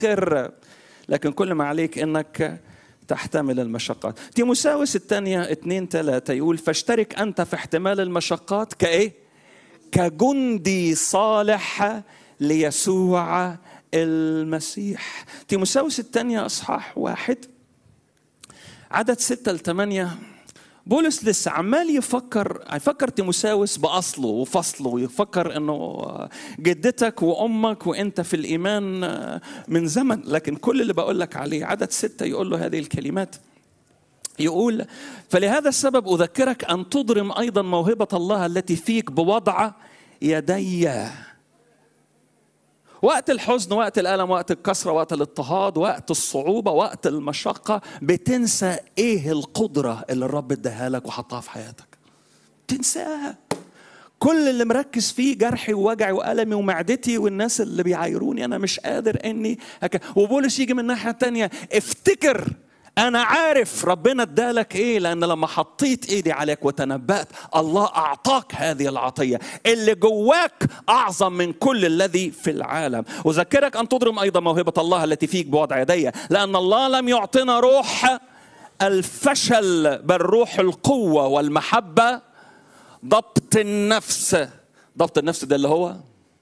تفتكر لكن كل ما عليك انك تحتمل المشقات تيموساوس الثانية اتنين تلاتة يقول فاشترك أنت في احتمال المشقات كإيه؟ كجندي صالح ليسوع المسيح تيموساوس الثانية أصحاح واحد عدد ستة لثمانية بولس لسه عمال يفكر يفكر تيموساوس باصله وفصله ويفكر انه جدتك وامك وانت في الايمان من زمن لكن كل اللي بقول لك عليه عدد ستة يقول له هذه الكلمات يقول فلهذا السبب اذكرك ان تضرم ايضا موهبه الله التي فيك بوضع يدي وقت الحزن وقت الألم وقت الكسرة وقت الاضطهاد وقت الصعوبة وقت المشقة بتنسى إيه القدرة اللي الرب اداها لك وحطها في حياتك تنساها كل اللي مركز فيه جرحي ووجعي وألمي ومعدتي والناس اللي بيعايروني أنا مش قادر إني أك... وبولس يجي من الناحية التانية افتكر أنا عارف ربنا ادالك إيه لأن لما حطيت إيدي عليك وتنبأت الله أعطاك هذه العطية اللي جواك أعظم من كل الذي في العالم أذكرك أن تضرم أيضا موهبة الله التي فيك بوضع يدي لأن الله لم يعطينا روح الفشل بل روح القوة والمحبة ضبط النفس ضبط النفس ده اللي هو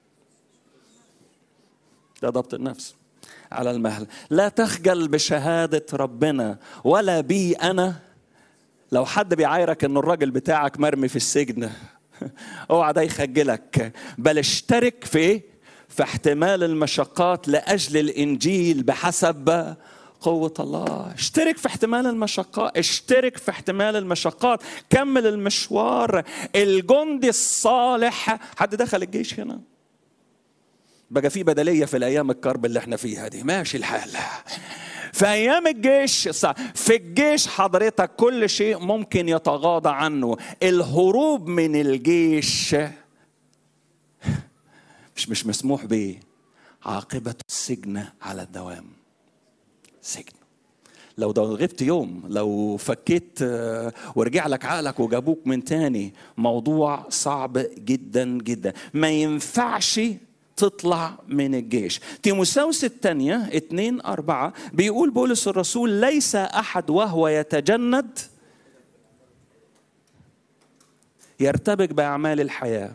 ده ضبط النفس على المهل لا تخجل بشهادة ربنا ولا بي أنا لو حد بيعايرك ان الراجل بتاعك مرمي في السجن اوعى ده يخجلك بل اشترك في ايه في احتمال المشقات لاجل الانجيل بحسب قوة الله اشترك في احتمال المشقات اشترك في احتمال المشقات كمل المشوار الجندي الصالح حد دخل الجيش هنا بقى في بدليه في الايام الكرب اللي احنا فيها دي ماشي الحال في ايام الجيش في الجيش حضرتك كل شيء ممكن يتغاضى عنه الهروب من الجيش مش مش مسموح به عاقبة السجن على الدوام سجن لو ده غبت يوم لو فكيت ورجع لك عقلك وجابوك من تاني موضوع صعب جدا جدا ما ينفعش تطلع من الجيش تيموساوس الثانية اتنين أربعة بيقول بولس الرسول ليس أحد وهو يتجند يرتبك بأعمال الحياة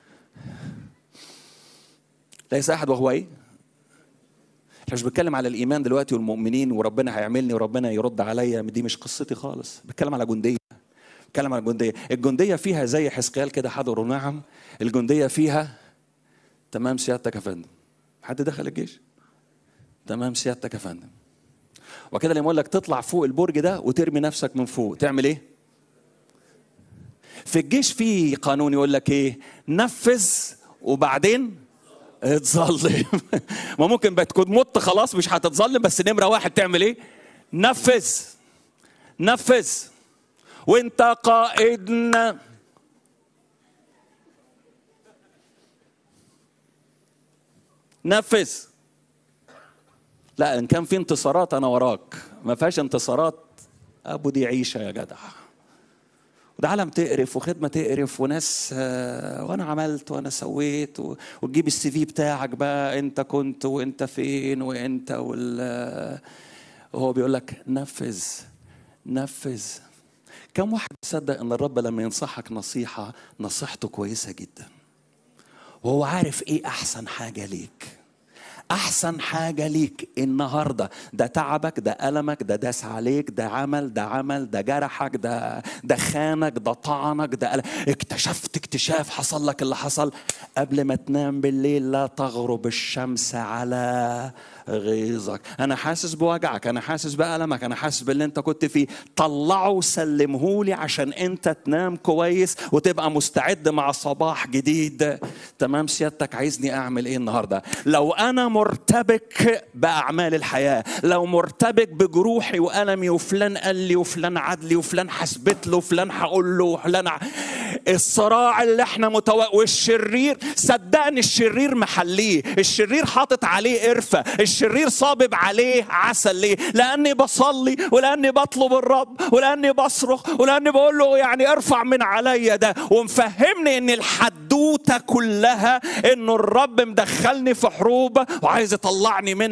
ليس أحد وهو إيه؟ احنا مش بتكلم على الإيمان دلوقتي والمؤمنين وربنا هيعملني وربنا يرد عليا دي مش قصتي خالص بتكلم على جندية بتكلم على الجندية الجندية فيها زي حسقيال كده حضروا نعم الجندية فيها تمام سيادتك يا فندم حد دخل الجيش تمام سيادتك يا فندم وكده اللي يقول لك تطلع فوق البرج ده وترمي نفسك من فوق تعمل ايه في الجيش في قانون يقول لك ايه نفذ وبعدين اتظلم ما ممكن تكون مت خلاص مش هتتظلم بس نمره واحد تعمل ايه نفذ نفذ وانت قائدنا نفذ لا ان كان في انتصارات انا وراك ما فيهاش انتصارات ابو دي عيشه يا جدع وده عالم تقرف وخدمه تقرف وناس وانا عملت وانا سويت وتجيب السي في بتاعك بقى انت كنت وانت فين وانت وال وهو بيقول لك نفذ نفذ كم واحد يصدق ان الرب لما ينصحك نصيحه نصيحته كويسه جدا وهو عارف ايه احسن حاجه ليك احسن حاجه ليك النهارده ده تعبك ده المك ده داس عليك ده عمل ده عمل ده جرحك ده ده خانك ده طعنك ده اكتشفت اكتشاف حصل لك اللي حصل قبل ما تنام بالليل لا تغرب الشمس على غيظك انا حاسس بوجعك انا حاسس بالمك انا حاسس باللي انت كنت فيه طلعه وسلمه لي عشان انت تنام كويس وتبقى مستعد مع صباح جديد تمام سيادتك عايزني اعمل ايه النهارده لو انا مرتبك باعمال الحياه لو مرتبك بجروحي والمي وفلان قال لي وفلان عاد لي وفلان حسبت له وفلان هقول له وفلان ع... الصراع اللي احنا متو... والشرير صدقني الشرير محليه الشرير حاطط عليه قرفه الشرير صابب عليه عسل ليه لاني بصلي ولاني بطلب الرب ولاني بصرخ ولاني بقول له يعني ارفع من عليا ده ومفهمني ان الحدوته كلها انه الرب مدخلني في حروب وعايز يطلعني منها